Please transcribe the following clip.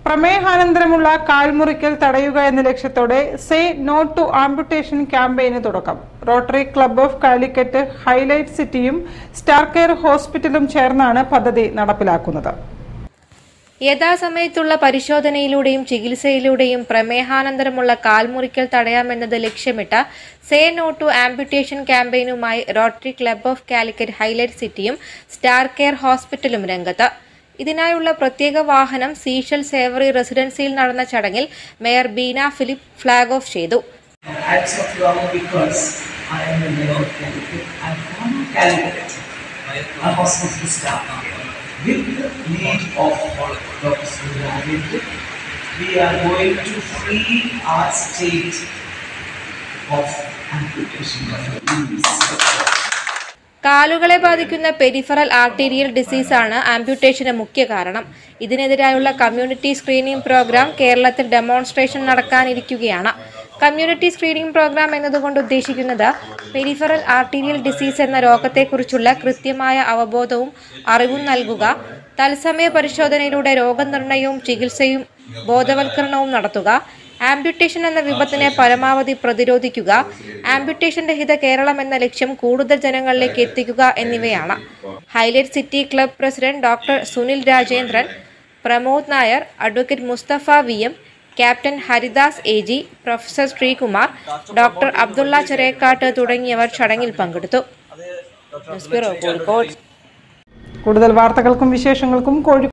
പ്രമേഹാനന്തരമുള്ള കാൽമുറിക്കൽ തടയുക എന്ന ലക്ഷ്യത്തോടെ സേ നോ ടു ആംബുട്ടേഷൻ ക്യാമ്പയിന് തുടക്കം rotary club of Calicut highlight സിറ്റിയും സ്റ്റാർ കെയർ ഹോസ്പിറ്റലും ചേർന്നാണ് പദ്ധതി നടപ്പിലാക്കുന്നത് യഥാസമയത്തുള്ള പരിശോധനയിലൂടെയും ചികിത്സയിലൂടെയും പ്രമേഹാനന്തരമുള്ള കാൽമുറിക്കൽ തടയാമെന്നത് ലക്ഷ്യമിട്ട സേ നോ ടു ആംബുട്ടേഷൻ ക്യാമ്പയിനുമായി rotary club of Calicut highlight സിറ്റിയും സ്റ്റാർ കെയർ ഹോസ്പിറ്റലും രംഗത്ത് ഇതിനായുള്ള പ്രത്യേക വാഹനം സീഷൽ സേവറി റെസിഡൻസിയിൽ നടന്ന ചടങ്ങിൽ mayor Beena Philip flag off ചെയ്തു hats of love because I am the mayor of Calicut. I am from Calicut, a hospital staff. With the lead of Dr. Sundar we are going to free our state of amputation of limbs. കാലുകളെ ബാധിക്കുന്ന peripheral arterial ഡിസീസാണ് ആംപ്യൂട്ടേഷന് മുഖ്യ കാരണം ഇതിനെതിരായുള്ള community screening programme കേരളത്തിൽ demonstration നടക്കാനിരിക്കുകയാണ് community screening programme എന്നതുകൊണ്ട് ഉദ്ദേശിക്കുന്നത് പെരിഫറൽ ആർട്ടീരിയൽ ഡിസീസ് എന്ന രോഗത്തെക്കുറിച്ചുള്ള കൃത്യമായ അവബോധവും അറിവും നൽകുക തത്സമയ പരിശോധനയിലൂടെ രോഗനിർണയവും ചികിത്സയും ബോധവൽക്കരണവും നടത്തുക ആംബ്യൂട്ടേഷൻ എന്ന വിപത്തിനെ പരമാവധി പ്രതിരോധിക്കുക ആംബ്യൂട്ടേഷൻ രഹിത കേരളം എന്ന ലക്ഷ്യം കൂടുതൽ ജനങ്ങളിലേക്ക് എത്തിക്കുക എന്നിവയാണ് highlight city club president doctor Sunil Rajendran Pramod Nair advocate Mustafa V M captain Haridas A G professor Sreekumar doctor Abdulla Cherekkat തുടങ്ങിയവർ ചടങ്ങിൽ പങ്കെടുത്തു ന്യൂസ് ബ്യൂറോ കോഴിക്കോട് കൂടുതൽ വാർത്തകൾക്കും വിശേഷങ്ങൾക്കും കോഴി